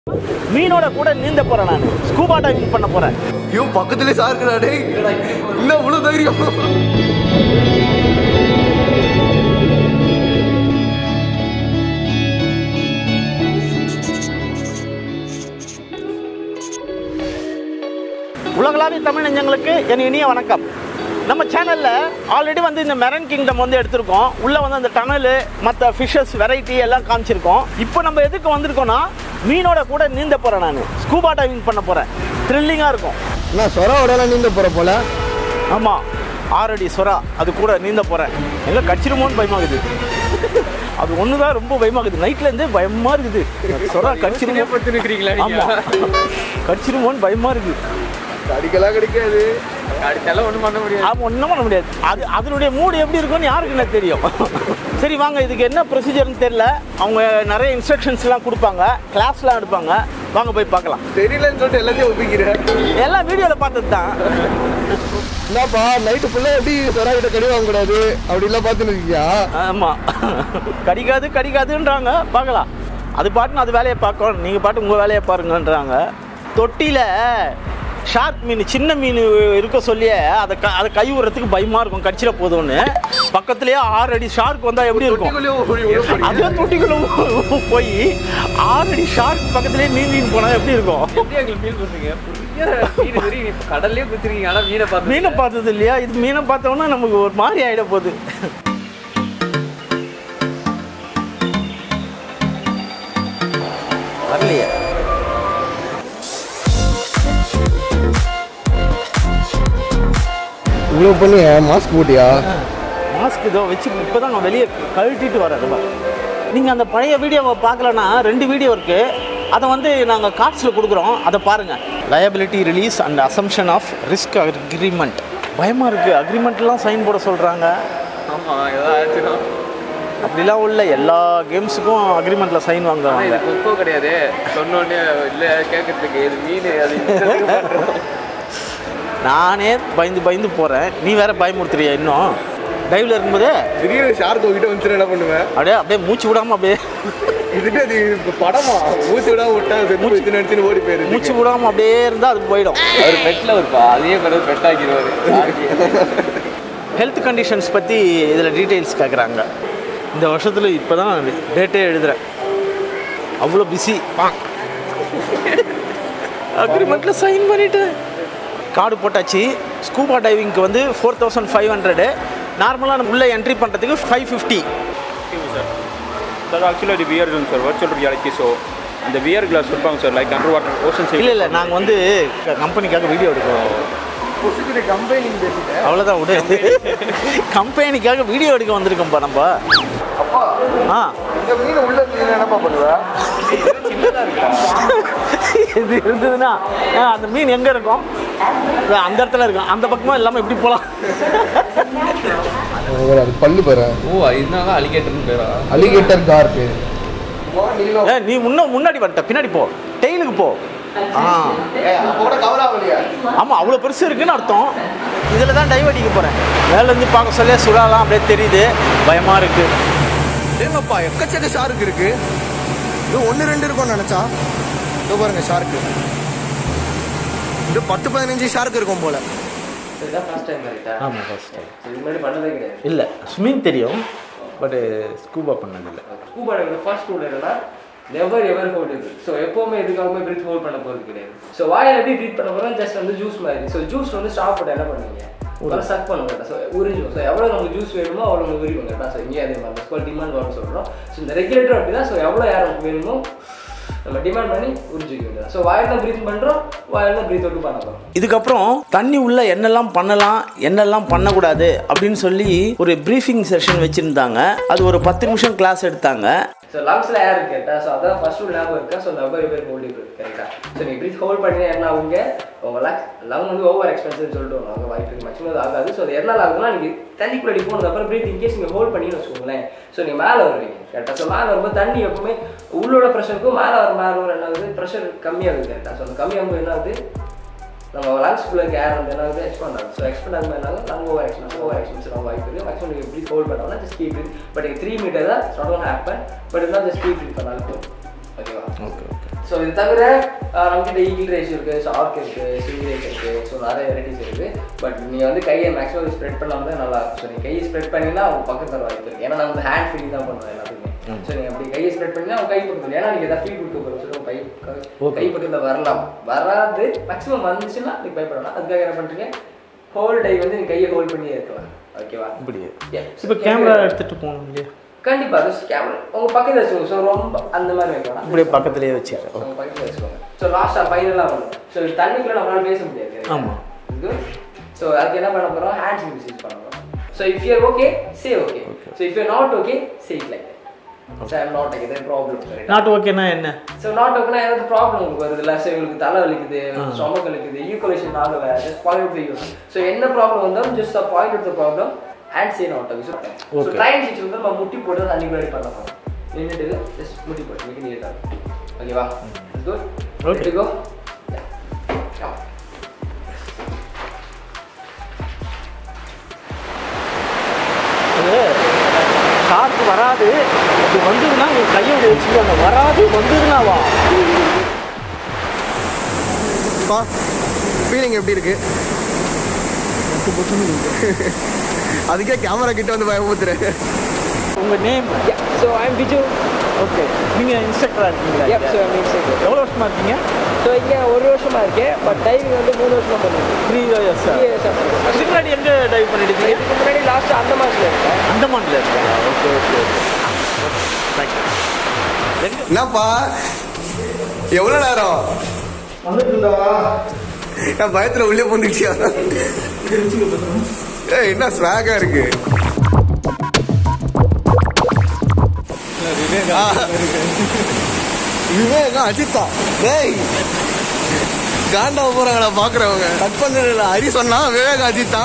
மீனோட கூட நீந்த போறேன் நான் ஸ்கூபா டைவிங் பண்ண போறேன் ஐயோ பக்கத்துலயே சார் இருக்கிறா டேய் என்ன இவ்வளவு தைரியம் உலகளாவிய தமிழ் நெஞ்சங்களுக்கு என் இனிய வணக்கம் நம்ம சேனல்ல ஆல்ரெடி வந்து இந்த மெரன் கிங்டம் வந்து எடுத்திருக்கோம் உள்ள வந்து அந்த டனலு மற்ற ஃபிஷஸ் வெரைட்டி எல்லாம் காமிச்சிருக்கோம் இப்போ நம்ம எதுக்கு வந்திருக்கோம்னா மீனோட கூட நீந்த போறேன் நான் ஸ்கூபா டைவிங் பண்ண போறேன் த்ரில்லிங்காக இருக்கும் நான் சொரோட நீந்த போற போல ஆமாம் ஆறடி சொரா அது கூட நீந்த போகிறேன் எங்கே கச்சிருமோன்னு பயமாகுது அது ஒன்று தான் ரொம்ப பயமாகுது நைட்லேருந்தே பயமாக இருக்குது சொரா கச்சிருமோ ஆமாம் கச்சிருமோன்னு பயமாக இருக்குது அடிக்கலாம் கிடைக்காது அடுத்தால ஒண்ணும் பண்ண முடியாது ஆமாம் ஒன்றும் பண்ண முடியாது அது அதனுடைய மூடு எப்படி இருக்கும்னு யாருக்கு என்ன தெரியும் சரி வாங்க இதுக்கு என்ன ப்ரொசீஜர்னு தெரியல அவங்க நிறைய இன்ஸ்ட்ரக்ஷன்ஸ்லாம் கொடுப்பாங்க கிளாஸ்லாம் எடுப்பாங்க வாங்க போய் பார்க்கலாம் தெரியலன்னு சொல்லிட்டு எல்லாத்தையும் ஒப்பிக்கிறேன் எல்லாம் வீடியோவில் பார்த்தது தான் என்னப்பா நைட்டு ஃபுல்லா எப்படி சொரா கிட்ட கடி வாங்க கூடாது அப்படி எல்லாம் பார்த்துன்னு இருக்கியா ஆமாம் கடிக்காது கடிக்காதுன்றாங்க பார்க்கலாம் அது பாட்டுன்னு அது வேலையை பார்க்கணும் நீங்கள் பாட்டு உங்கள் வேலையை பாருங்கன்றாங்க தொட்டியில் ஷார்க் மீன் சின்ன மீன் இருக்க சொல்லியே அதை க அதை கை விடுறதுக்கு பயமாக இருக்கும் கடிச்சிட போதும்னு பக்கத்துலேயே ஆறு அடி ஷார்க் வந்தால் எப்படி இருக்கும் அதே தொட்டிக்குள்ள போய் ஆறு அடி ஷார்க் பக்கத்துலேயே நீந்தின்னு போனால் எப்படி இருக்கும் எப்படி எங்களுக்கு ஃபீல் பண்றீங்க புரிய மீன் வெறி கடல்லே குத்துறீங்க ஆனா மீனை பார்த்து மீனை பார்த்தது இல்லையா இது மீனை பார்த்தோன்னா நமக்கு ஒரு மாதிரி ஆகிட போகுது வரலையே இவ்வளவு பண்ணி மாஸ்க் போட்டியா மாஸ்க் இதோ வச்சு இப்போ தான் நான் வெளியே கழட்டிட்டு வரேன் ரொம்ப நீங்கள் அந்த பழைய வீடியோவை பார்க்கலன்னா ரெண்டு வீடியோ இருக்குது அதை வந்து நாங்கள் கார்ட்ஸில் கொடுக்குறோம் அதை பாருங்கள் liability release and assumption of risk agreement பயமாக இருக்குது அக்ரிமெண்ட்லாம் சைன் போட சொல்கிறாங்க ஆமா ஏதாவது ஆச்சுன்னா அப்படிலாம் உள்ள எல்லா கேம்ஸுக்கும் அக்ரிமெண்ட்டில் சைன் ஆனா வாங்குவாங்க இது கொக்கோ கிடையாது சொன்னோடனே இல்ல கேட்கறதுக்கு இது மீன் அது இஷ்டத்துக்கு பண்றோம். நானே பயந்து பயந்து போகிறேன் நீ வேற பயமுறுத்துறியா இன்னும் டைவில் இருக்கும்போது திடீர்னு ஷார்க் உங்ககிட்ட வந்து என்ன பண்ணுவேன் அப்படியே அப்படியே மூச்சு விடாமல் அப்படியே இதுக்கு அது இப்ப படமா மூச்சு விடாம விட்டா செத்து போயிட்டு நினைச்சுன்னு ஓடி போயிருது மூச்சு விடாமல் அப்படியே இருந்தால் அது போயிடும் அவர் பெட்ல இருப்பா அதையே பிறகு பெட்டாக்கிடுவாரு ஹெல்த் கண்டிஷன்ஸ் பற்றி இதில் டீட்டெயில்ஸ் கேட்குறாங்க இந்த வருஷத்தில் இப்போ தான் டேட்டே எழுதுகிறேன் அவ்வளோ பிஸி அக்ரிமெண்ட்டில் சைன் பண்ணிட்டேன் கார்டு போட்டாச்சு ஸ்கூபா டைவிங்க்கு வந்து ஃபோர் தௌசண்ட் ஃபைவ் ஹண்ட்ரடு நார்மலாக நம்ம உள்ளே என்ட்ரி பண்ணுறதுக்கு ஃபைவ் ஃபிஃப்டி சார் ஆக்சுவலாக இது VR zone sir virtual reality so அந்த வியர் கிளாஸ் கொடுப்பாங்க sir like underwater ocean இல்லை இல்லை நாங்கள் வந்து கம்பெனிக்காக வீடியோ எடுக்கிறோம் கம்பெனி பேசிட்டேன் அவ்வளோதான் விடு கம்பெனிக்காக வீடியோ எடுக்க வந்திருக்கோம்ப்பா நம்ம அப்பா ஆ இந்த மீன் உள்ள இருந்து நீ என்னப்பா பண்ணுவ இது இருந்ததுன்னா ஆ, அந்த மீன் எங்கே இருக்கும் இதோ அந்த இடத்துல இருக்கும் அந்த பக்கமாக இல்லாமல் எப்படி போகலாம் அது பல்லு பாரு ஓ இதனால அலிகேட்டர்னு பேரா அலிகேட்டர் கார்க்கு ஏ நீ முன்ன முன்னாடி வரட்ட பின்னாடி போ டெய்லுக்கு போ ஆ கூட கவர் ஆகலையா ஆமாம் அவ்வளோ பெருசு இருக்குன்னு அர்த்தம் இதில் தான் டைவ் அடிக்க போகிறேன் மேலேருந்து பார்க்க சொல்ல சுடாலாம் அப்படியே தெரியுது பயமாக இருக்குது ஏங்கப்பா எக்கச்சக்க ஷார்க் இருக்கு இது ஒன்று ரெண்டு இருக்கும்னு நினைச்சா இதோ பாருங்க ஷார்க்கு இது பத்து பதினஞ்சு ஷார்க் இருக்கும் போல இதுதான் ஃபர்ஸ்ட் டைம் கரெக்டா ஆமாம் ஃபர்ஸ்ட் டைம் இது முன்னாடி பண்ணதே கிடையாது இல்லை ஸ்விம்மிங் தெரியும் பட்டு ஸ்கூபா பண்ணதில்லை ஸ்கூபா டைவிங் ஃபர்ஸ்ட் ரூல் என்னன்னா நெவர் எவர் ஹோல்ட் இது ஸோ எப்பவுமே எதுக்காகவுமே பிரீத் ஹோல்ட் பண்ண போகிறது கிடையாது ஸோ வாயில் எப்படி ட்ரீட் பண்ண போகிறோம் ஜஸ்ட் வந்து ஜூஸ் மாதிரி ஸோ ஜூஸ் வந்து ஸ்டாப் பண்ண என்ன பண்ணுவீங்க ஒரு சக் பண்ணுங்க ஸோ உறிஞ்சும் ஸோ எவ்வளோ நமக்கு ஜூஸ் வேணுமோ அவ்வளோ நமக்கு உரிக்கும் கரெக்டாக ஸோ இங்கே அதே மாதிரி ஸ்கூல் டிமாண்ட் வரும்னு சொல்கிறோம் ஸோ இந்த ரெகுலேட்டர் அப்படி தான் ஸோ எவ்வளோ யார் நமக்கு வேணுமோ நம்ம டிமாண்ட் பண்ணி உறிஞ்சிக்க வேண்டியது ஸோ வாயில் தான் ப்ரீத் பண்ணுறோம் வாயில் தான் ப்ரீத் அவுட் பண்ண போகிறோம் இதுக்கப்புறம் தண்ணி உள்ள என்னெல்லாம் பண்ணலாம் என்னெல்லாம் பண்ணக்கூடாது அப்படின்னு சொல்லி ஒரு ப்ரீஃபிங் செஷன் வச்சுருந்தாங்க அது ஒரு பத்து நிமிஷம் கிளாஸ் எடுத்தாங்க ஸோ லங்ஸ்ல ஏர் கேட்டா ஸோ அதான் ஃபர்ஸ்ட் ரூல் ஞாபகம் இருக்கா ஸோ நம்பர் பேர் ஹோல்ட் இருக்கு கரெக்டா ஸோ நீங்கள் ப்ரீத் ஹோல்ட் பண்ணி என்ன ஆகுங்க உங்க லங் லங் வந்து ஓவர் எக்ஸ்பென்சிவ் சொல்லிட்டு வாங்க வாய்ப்பு இருக்கு மேக்ஸிமம் அது ஆகாது ஸோ அது எதனால ஆகுதுன்னா நீங்கள் தண்ணிக்குள்ளடி போனதுக்கப்புறம் ப்ரீத் இன்கேஸ் நீங்கள் ஹோல்ட் பண்ணி வச்சுக்கோங்களேன் ஸோ நீங்கள் மேலே வருவீங்க கரெக்டாக ஸோ மேலே வரும்போது தண்ணி எப்பவுமே உள்ளோட ப்ரெஷருக்கும் மேலே வர மேலே வர என்ன ஆகுது ப்ரெஷர் கம்மியாகுது கரெக்டாக ஸோ அந்த கம்மியாகும்போது என்ன ஆகுது நம்ம லங்ஸ்குள்ள ஏர் வந்து என்ன ஆகுது எக்ஸ்பெண்ட் ஆகுது ஸோ எக்ஸ்பெண்ட் ஆகும்போது என்ன ஆகுது lung over expense over expense ஆகும் வாய்ப்பு இருக்குது மேக்ஸிமம் நீங்கள் ப்ரீத் ஹோல்ட் பண்ணோம்னா just keep it but three metre தான் நாட் ஒன் ஹேப்பன் பட் இருந்தால் ஜஸ்ட் கீப் இட் பண்ணாலும் போதும் ஓகேவா ஓகே ஓகே ஸோ இது தவிர ஆஹ், நம்மகிட்ட ஈகிள் ரேஸ் இருக்கு ஷார்க் இருக்கு சிவி ரேஸ் இருக்கு ஸோ நிறைய வெரைட்டிஸ் இருக்கு பட் நீ வந்து கையை மேக்ஸிமம் ஸ்ப்ரெட் பண்ணாம தான் நல்லா இருக்கும் ஸோ நீ கையை ஸ்ப்ரெட் பண்ணினா அவங்க பக்கத்து வர வாய்ப்பு இருக்கு ஏன்னா நான் வந்து ஹேண்ட் ஃபீலிங் தான் பண்ணுவேன் எல்லாத்துக்குமே ஸோ நீ அப்படி கையை ஸ்ப்ரெட் பண்ணினா அவங்க கை பக்கத்துல ஏன்னா நீங்க ஏதாவது ஃபீல் கொடுக்க போகிறோம் சொல்லி கை கை பக்கத்தில் வரலாம் வராது மேக்ஸிமம் வந்துச்சுன்னா நீ பயப்படலாம் அதுக்காக என்ன பண்றீங்க ஹோல் டை வந்து நீ கையை ஹோல்ட் பண்ணியே இருக்கலாம் ஓகேவா இப்படி Yeah. இப்போ கேமரா எடுத்துட்டு போகணும் இல்லையா கண்டிப்பா அது கேமரா உங்க பக்கத்துல வச்சுக்கோங்க ஸோ ரொம்ப அந்த மாதிரி வைக்கலாம் இப்படியே பக்கத்துலேயே வச்சுக்கிறேன் உங்க பக்கத்துல வச்சுக்கோங்க ஸோ லாஸ்டா ஃபைனலாக வரும் ஸோ தண்ணிக்குள்ள நம்மளால பேச முடியாது ஆமா. ஸோ அதுக்கு என்ன பண்ண போறோம் ஹேண்ட் சிம்பிள்ஸ் யூஸ் பண்ண போறோம் so if you're okay say okay so if you're not okay say it like so I'm not okay problem not ஓகேனா என்ன ஸோ நாட் ஓகேனா ஏதாவது ப்ராப்ளம் உங்களுக்கு வருது இல்லை ஸோ உங்களுக்கு தலை வலிக்குது ஸ்டொமக் வலிக்குது ஈக்குவலேஷன் ஆகல just point to you so என்ன ப்ராப்ளம் வந்தாலும் just point out the problem and say not okay so Okay. Train seat வந்து நம்ம முட்டி போட்டு தண்ணி முன்னாடி பண்ண போகிறோம் நின்றுட்டு ஜஸ்ட் முட்டி போட்டு நீங்க நீட்டாக ஓகேவா குட் Okay. ஓகே கோ அது ஷார்க் வராது அது வந்ததுன்னா உங்கள் கையோட வச்சுக்கோங்க வராது வந்ததுன்னா வா பா ஃபீலிங் எப்படி இருக்கு அதுக்கே கேமரா கிட்ட வந்து பயமுத்துறேன் உங்கள் name so I'm Viju okay நீங்கள் இன்ஸ்ட்ரக்டராக இருக்கீங்களா Yep, so I'm instructor. எவ்வளோ வருஷமா இருக்கீங்க ஸோ இங்கே ஒரு வருஷமா இருக்கேன் பட் டைவிங் வந்து மூணு வருஷமா பண்ணுறேன் த்ரீ இயர்ஸ் அதுக்கு முன்னாடி எங்கே டைவ் பண்ணிட்டு இருக்கீங்க இதுக்கு முன்னாடி லாஸ்ட் அந்த மாதத்தில் இருக்கேன் அந்தமான்ல இருக்கீங்க ஓகே ஓகே தேங்க்யூ என்னப்பா எவ்வளோ நேரம் நான் பயத்துல உள்ளே போந்துச்சியா ஏய் என்ன ஸ்வாகா இருக்கு ஆ. விவேகம் அஜித்தா டேய் காண்டா போறாங்களா பாக்குறவங்க கட் பண்ணல ஹரி சொன்னா விவேக் அஜித்தா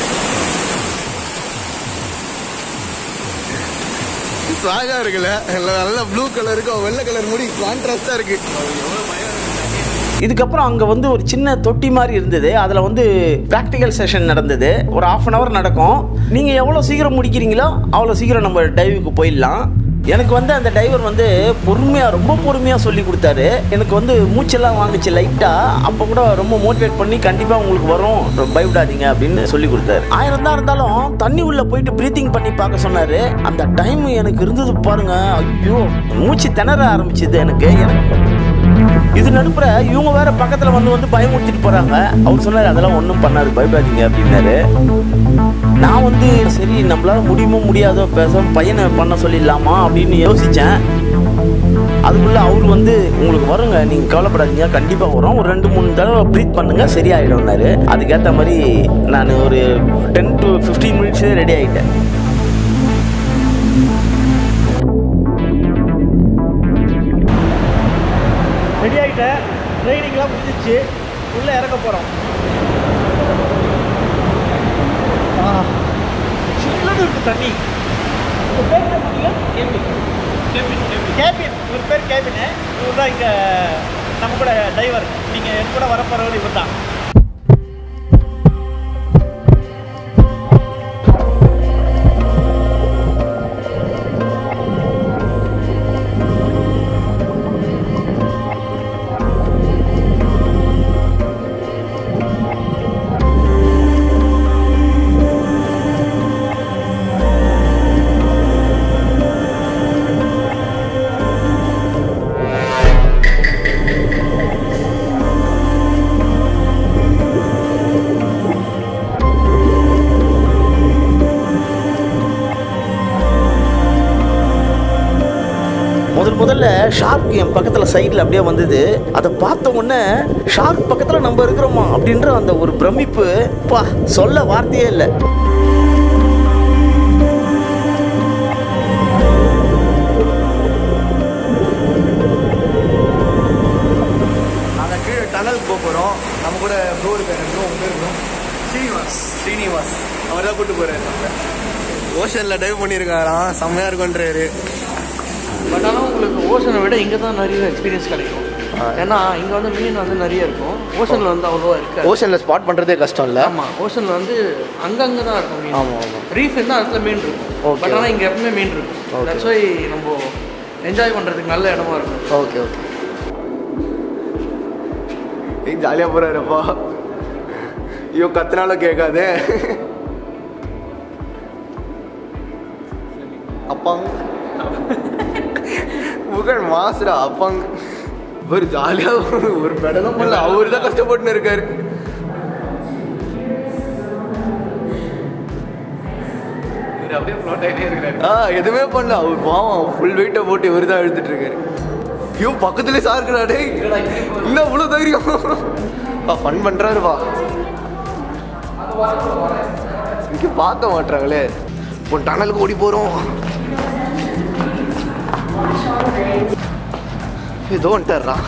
ஸ்வாகா இருக்குல்ல நல்ல ப்ளூ கலருக்கு வெள்ளை கலர் முடி கான்ட்ராஸ்டா இருக்கு இதுக்கப்புறம் அங்கே வந்து ஒரு சின்ன தொட்டி மாதிரி இருந்தது அதில் வந்து ப்ராக்டிக்கல் செஷன் நடந்தது ஒரு ஆஃப் அன் ஹவர் நடக்கும் நீங்கள் எவ்வளோ சீக்கிரம் முடிக்கிறீங்களோ அவ்வளோ சீக்கிரம் நம்ம டைவுக்கு போயிடலாம் எனக்கு வந்து அந்த டைவர் வந்து பொறுமையாக ரொம்ப பொறுமையாக சொல்லி கொடுத்தாரு எனக்கு வந்து மூச்செல்லாம் வாங்குச்சு லைட்டாக அப்போ கூட ரொம்ப மோட்டிவேட் பண்ணி கண்டிப்பாக உங்களுக்கு வரும் பயப்படாதீங்க அப்படின்னு சொல்லி கொடுத்தாரு ஆயிரம் தான் இருந்தாலும் தண்ணி உள்ள போயிட்டு ப்ரீத்திங் பண்ணி பார்க்க சொன்னாரு அந்த டைம் எனக்கு இருந்தது பாருங்க ஐயோ மூச்சு திணற ஆரம்பிச்சது எனக்கு எனக்கு இது நடுப்புற இவங்க வேற பக்கத்துல வந்து வந்து பயமுறுத்திட்டு போறாங்க அவர் சொன்னாரு அதெல்லாம் ஒன்றும் பண்ணாது பயப்படாதீங்க அப்படின்னாரு நான் வந்து சரி நம்மளால முடியுமோ முடியாதோ பேச பையனை பண்ண சொல்லிடலாமா அப்படின்னு யோசிச்சேன் அதுக்குள்ள அவர் வந்து உங்களுக்கு வருங்க நீங்க கவலைப்படாதீங்க கண்டிப்பா வரும் ஒரு ரெண்டு மூணு தடவை ப்ரீத் பண்ணுங்க சரியாயிடும்னாரு அதுக்கேற்ற மாதிரி நான் ஒரு டென் டு ஃபிஃப்டீன் மினிட்ஸே ரெடி ஆயிட்டேன் ரெடி ஆகிட்டேன் ட்ரைனிங்லாம் முடிஞ்சிச்சு உள்ளே இறக்க போகிறோம் சில்லுன்னு இருக்கு தண்ணி உங்கள் பேர் என்ன சொன்னீங்க கேபின் கேபின் கேபின் இவர் பேர் கேபின் இவர் தான் இங்கே நம்ம கூட டிரைவர் நீங்கள் என் கூட வரப்போகிறவர் இவர் தான் முதல் முதல்ல ஷார்க் என் பக்கத்தில் சைடில் அப்படியே வந்தது அதை பார்த்த உடனே ஷார்க் பக்கத்தில் நம்ம இருக்கிறோமா அப்படின்ற அந்த ஒரு பிரமிப்பு பா சொல்ல வார்த்தையே இல்லை நாங்கள் கீழே டனலுக்கு போக போகிறோம் நம்ம கூட ப்ரோ இருக்காரு ப்ரோ உங்க பேர் ப்ரோ ஸ்ரீனிவாஸ் ஸ்ரீனிவாஸ் அவர் தான் கூட்டு போகிறாரு நம்ம ஓஷனில் டைவ் பண்ணியிருக்காராம் செம்மையாக இருக்குன்றாரு பட் ஆனால் உங்களுக்கு ஓஷனை விட இங்கே தான் நிறைய எக்ஸ்பீரியன்ஸ் கிடைக்கும் ஏன்னா இங்கே வந்து மீன் வந்து நிறைய இருக்கும் ஓஷனில் வந்து அவ்வளோவா இருக்காது ஓஷனில் ஸ்பாட் பண்ணுறதே கஷ்டம் இல்லை ஆமாம் ஓஷனில் வந்து அங்கங்கே தான் இருக்கும் மீன் ஆமாம் ஆமாம் ரீஃப் இருந்தால் இடத்துல மீன் இருக்கும் Okay. பட் ஆனால் இங்கே எப்பவுமே மீன் இருக்கும் Okay. தட்ஸ் வை நம்ம என்ஜாய் பண்ணுறதுக்கு நல்ல இடமா இருக்கும் ஓகே ஓகே ஏய் ஜாலியாக போகிறாருப்பா ஐயோ கத்துனாலும் கேட்காதே அப்பாங்க முகன் மாசுடா அப்பாங்க ஒரு ஜாலியாக ஒரு பெடலும் பண்ணல அவரு தான் கஷ்டப்பட்டுன்னு இருக்காரு அப்படியே ஃப்ளோட் ஆகிட்டே இருக்கிறாரு ஆ எதுவுமே பண்ணல அவர் பாவம் ஃபுல் வெயிட்டை போட்டு இவர் தான் எடுத்துட்டு இருக்காரு ஐயோ பக்கத்துலேயே சாருக்குடா டேய் இல்லை இவ்வளோ தைரியம் ஃபன் பண்ணுறாருப்பா இங்கே பார்க்க மாட்டாங்களே இப்போ டனலுக்கு ஓடி போகிறோம் ஏதோ வந்துட்டாரா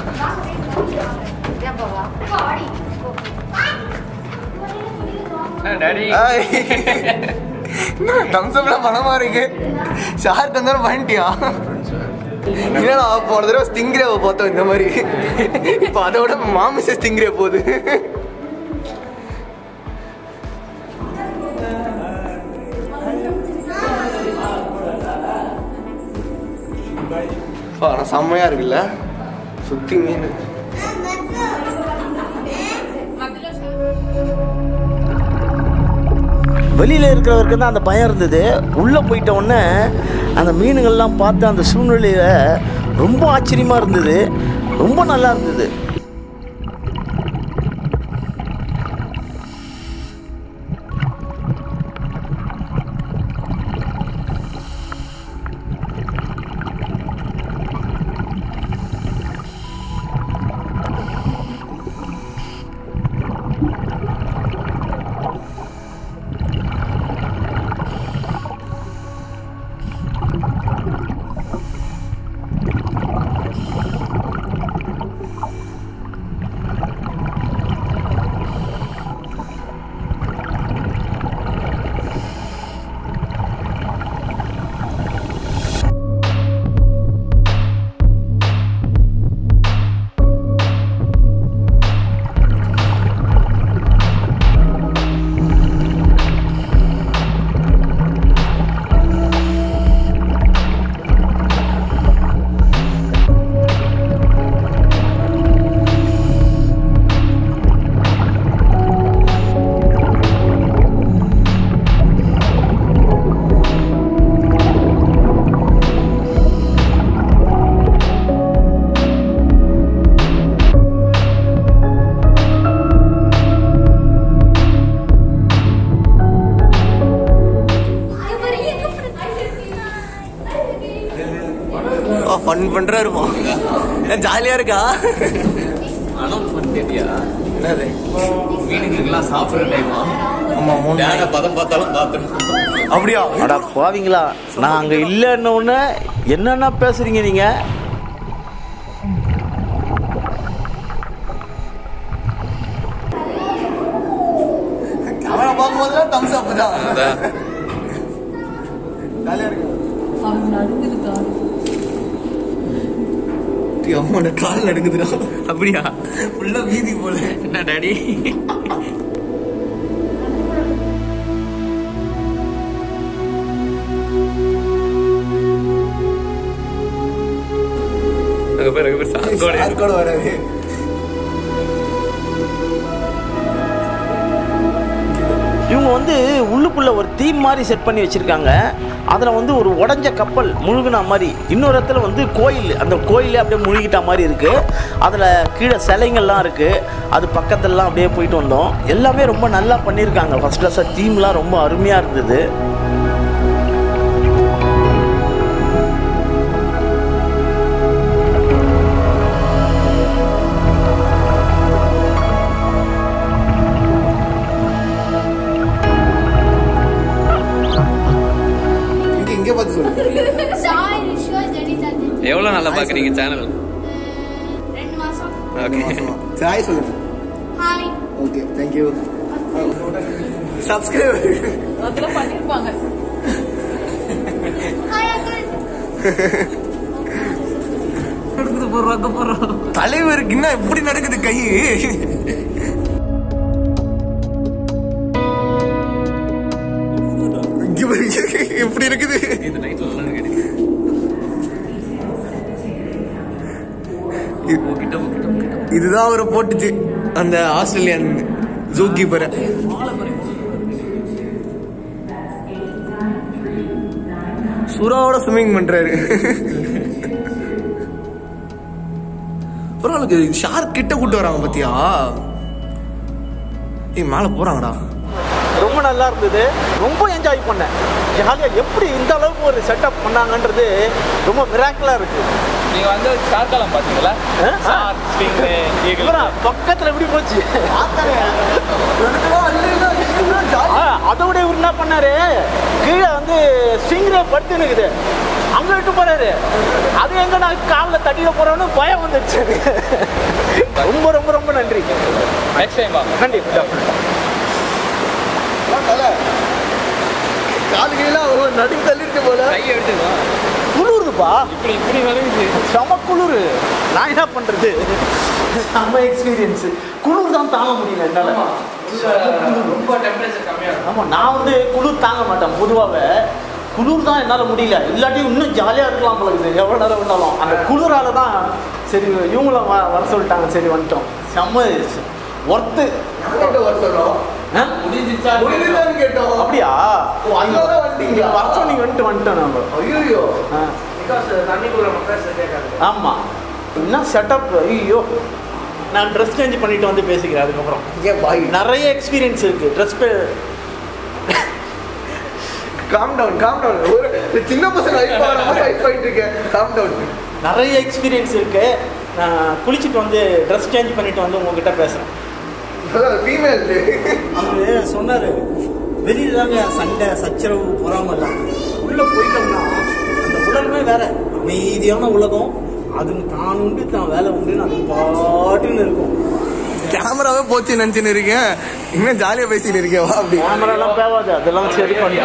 டாடி தம்ஸ்அப்லாம் பணமா இருக்கு ஷார்க் வந்தாலும் பண்ணிட்டியா இல்லைடா போன தடவை ஸ்டிங்ரேவை பார்த்தோம் இந்த மாதிரி இப்போ அதோட மாமிச ஸ்டிங்ரே போகுது ஆனா செம்மையா இருக்குல்ல சுத்தி மீன் வெளியில் இருக்கிறவருக்கு தான் அந்த பயம் இருந்தது உள்ளே போயிட்ட உடனே அந்த மீனுங்கள்லாம் பார்த்து அந்த சூழ்நிலையில் ரொம்ப ஆச்சரியமாக இருந்தது ரொம்ப நல்லா இருந்தது ஃபன் பண்றாருமா ஜாலியா இருக்கா அனௌன்ஸ் பண்ணிட்டியா என்னது மீனுங்களுக்கெல்லாம் சாப்பிட்ற டைமா ஆமா மூணு வேற பதம் பார்த்தாலும் பார்த்துருக்கோம் அப்படியா அடா பாவீங்களா நான் அங்கே இல்லைன்ன உடனே என்னென்ன பேசுறீங்க நீங்கள் கேமரா பார்க்கும்போதுலாம் தம்ஸ் அப் தான் அதான் ஜாலியா இருக்கு அவன் நடுங்குதுக்கா அவனோட கால் நடுங்குதுடா அப்படியா ஃபுல்லா வீதி போல என்ன டாடி அங்க பேர் அங்க பேர் சாங்கோட சார் கூட வராது இவங்க வந்து உள்ளுக்குள்ள ஒரு தீம் மாதிரி செட் பண்ணி வச்சிருக்காங்க அதில் வந்து ஒரு உடஞ்ச கப்பல் முழுகின மாதிரி இன்னொரு இடத்துல வந்து கோயில் அந்த கோயிலே அப்படியே முழுகிட்ட மாதிரி இருக்கு அதில் கீழே சிலைங்கள்லாம் இருக்கு அது பக்கத்துலலாம் அப்படியே போயிட்டு வந்தோம் எல்லாமே ரொம்ப நல்லா பண்ணியிருக்காங்க ஃபர்ஸ்ட் கிளாஸாக தீம்லாம் ரொம்ப அருமையாக இருந்தது இங்க இங்க பார்த்து சொல்லு சாய் ரிஷ்வா ஜெனிதா எவ்வளவு நல்லா பாக்குறீங்க சேனல் ரெண்டு மாசம் ஓகே சாய் சொல்லுங்க ஹாய் ஓகே தேங்க்யூ சப்ஸ்கிரைப் அதெல்லாம் பண்ணிருப்பாங்க ஹாய் அங்கிள் எடுக்குது போடுறோம் அங்க போடுறோம் தலைவருக்கு என்ன இப்படி நடக்குது கை இங்க பாருங்க, எப்படி இருக்குது இது நைட்ல நல்லா இருக்கு இது- இதுதான் அவரை போட்டுச்சு அந்த ஆஸ்திரேலியன் ஜூ கீப்பர் சுறாவோட ஸ்விம்மிங் பண்றாரு பரவாயில்ல ஷார்க் கிட்ட கூட்டு வராங்க பாத்தியா ஏய் மேல போறாங்கடா ரொம்ப நல்லா இருந்தது ரொம்ப என்ஜாய் பண்ணேன் ஜாலியாக எப்படி இந்த அளவுக்கு ஒரு செட்டப் பண்ணாங்கன்றது ரொம்ப மிராக்கலாக இருக்கு நீங்க வந்து ஷார்க்காலம் பாத்தீங்களா ஆ? ஷார்க் ஸ்டிங் ஈகிள் இவரா, பக்கத்துல எப்படி போச்சு ஆ, அதை விட இவர் என்ன பண்ணாரு கீழே வந்து ஸ்ட்ரிங்ரே படுத்து நிக்குது அங்க விட்டு போறாரு அது எங்க நான் காலில் தட்டிட போறோன்னு பயம் வந்துடுச்சு எனக்கு. ரொம்ப ரொம்ப ரொம்ப நன்றி நெக்ஸ்ட் டைம் வாங்க நன்றி காலு கையில நடுக்கு தள்ளிட்டு போல கையை விட்டுவா குளிருதுப்பா இப்படி இப்படி வரையுது செம குளிர் நான் என்ன பண்றது செம எக்ஸ்பீரியன்ஸ் குளிர் தான் தாங்க முடியல என்னால ரொம்ப டெம்பரேச்சர் கம்மியாக இருக்கும் ஆமாம் நான் வந்து குளிர் தாங்க மாட்டேன் பொதுவாகவே குளிர் தான் என்னால் முடியல இல்லாட்டி இன்னும் ஜாலியாக இருக்கலாம் போல இருக்குது எவ்வளோ நேரம் இருந்தாலும் அந்த குளிரால தான் சரி இவங்களும் வ வர சொல்லிட்டாங்க சரி வந்துட்டோம் செம்ம ஒர்த்து வர சொல்றோம் முடிஞ்சிச்சா முடிஞ்சுதான்னு கேட்டோம் அப்படியா ஓ, அதனால வந்துட்டீங்களா? வர சொன்னீங்க வந்துட்டு வந்துட்டோம் நம்ம ஐயோ ஆ பிகாஸ் தண்ணிக்குள்ள மட்டும் செட் ஆகாது ஆமாம் என்ன செட்டப் ஐயோ நான் ட்ரெஸ் சேஞ்ச் பண்ணிட்டு வந்து பேசிக்கிறேன் அதுக்கப்புறம் ஏன் பாய் நிறைய எக்ஸ்பீரியன்ஸ் இருக்குது ட்ரெஸ் காம் டவுன் காம் டவுன் ஒரு சின்ன பசங்க ஹைப் ஆகிற மாதிரி ஹைப் ஆகிட்டு இருக்கேன் காம் டவுன் நிறைய எக்ஸ்பீரியன்ஸ் இருக்கு நான் குளிச்சுட்டு வந்து ட்ரெஸ் சேஞ்ச் பண்ணிட்டு வந்து உங்ககிட்ட பேசுகிறேன் ஃபீமேல் அவரு சொன்னார் வெளியில தாங்க சண்டை சச்சரவு பொறாமல்லாம் உள்ளே போயிட்டோம்னா அந்த உலகமே வேற அமைதியான உலகம் அது தான் உண்டு தான் வேலை உண்டுன்னு அது பாட்டுன்னு இருக்கும் கேமராவே போச்சு நினைச்சுன்னு இருக்கேன் இன்னும் ஜாலியா பேசிட்டு இருக்கேன் வா அப்படி கேமராலாம் பேவாது அதெல்லாம் சரி பண்ணி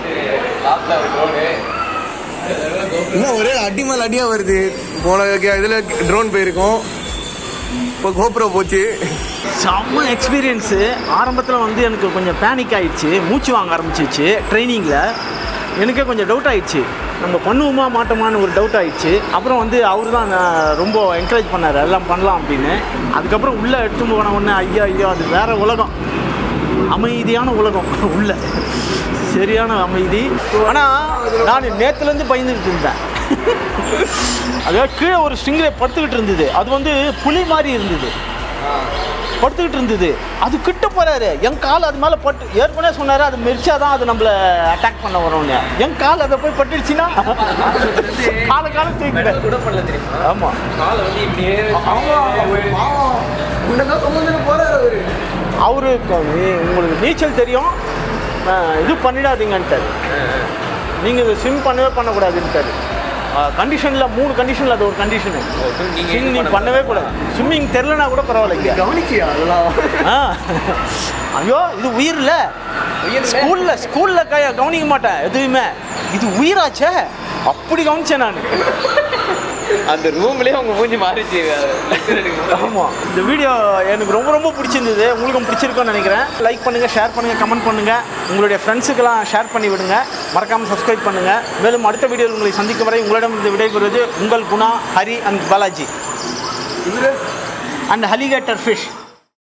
இன்னும் ஒரே அடி மேல அடியா வருது போன கே- இதுல ட்ரோன் போயிருக்கோம் இப்போ கோப்ரோ போச்சு செம்ம எக்ஸ்பீரியன்ஸு ஆரம்பத்தில் வந்து எனக்கு கொஞ்சம் பேனிக் ஆயிடுச்சு மூச்சு வாங்க ஆரம்பிச்சிச்சு ட்ரைனிங்கில் எனக்கே கொஞ்சம் டவுட் ஆயிடுச்சு நம்ம பண்ணுவோமா மாட்டோமான்னு ஒரு டவுட் ஆயிடுச்சு அப்புறம் வந்து அவர் தான் நான் ரொம்ப என்கரேஜ் பண்ணார் எல்லாம் பண்ணலாம் அப்படின்னு அதுக்கப்புறம் உள்ளே எடுத்து போன உடனே ஐயோ ஐயோ அது வேற உலகம் அமைதியான உலகம் உள்ள சரியான அமைதி ஆனால் நான் நேற்றுலேருந்து பயந்துக்கிட்டு இருந்தேன் அதாவது கீழே ஒரு ஸ்ட்ரிங்கில் படுத்துக்கிட்டு இருந்தது அது வந்து புலி மாதிரி இருந்தது படுத்துக்கிட்டு இருந்தது அது கிட்ட போறாரு என் கால் அது மேலே பட்டு ஏற்கனவே சொன்னாரு அது மெரிச்சாதான் அது நம்மள அட்டாக் பண்ண வரும்னு என் கால் அதை போய் பட்டுடுச்சுன்னா கால காலம் தூக்கிட்டேன் கூட பண்ணல தெரியுமா ஆமா காலை வந்து இப்படியே உன்னதான் சுமந்துட்டு போறாரு அவரு அவரு க- நீ- உங்களுக்கு நீச்சல் தெரியும் அஹ் இது பண்ணிடாதீங்கன்ட்டாரு நீங்கள் ஸ்விம் பண்ணவே பண்ணக்கூடாதுன்ட்டாரு கண்டிஷனில் மூணு கண்டிஷனில் அது ஒரு கண்டிஷனு ஸ்விம் நீ பண்ணவே கூடாது ஸ்விம்மிங் தெரிலனா கூட பரவாயில்லைங்க கவனிச்சியா அதெல்லாம் ஆ ஐயோ இது உயிர்ல ஸ்கூல்ல ஸ்கூல்ல க கவனிக்க மாட்டேன் எதுவுமே இது உயிராச்சே அப்படி கவனிச்சேன் நான் அந்த ரூம்லயே அவங்க மூஞ்சி மாறிச்சு லெக்சர் எடுக்கும் ஆமா இந்த வீடியோ எனக்கு ரொம்ப ரொம்ப பிடிச்சிருந்தது உங்களுக்கும் பிடிச்சிருக்கும்னு நினைக்கிறேன் லைக் பண்ணுங்க ஷேர் பண்ணுங்க கமெண்ட் பண்ணுங்க உங்களுடைய ஃப்ரெண்ட்ஸுக்கெல்லாம் ஷேர் பண்ணி விடுங்க மறக்காம சப்ஸ்கிரைப் பண்ணுங்க மேலும் அடுத்த வீடியோவில் உங்களை சந்திக்கும் வரை உங்களிடம் இருந்து விடைபெறுவது உங்கள் Guna Hari and Balaji and alligator fish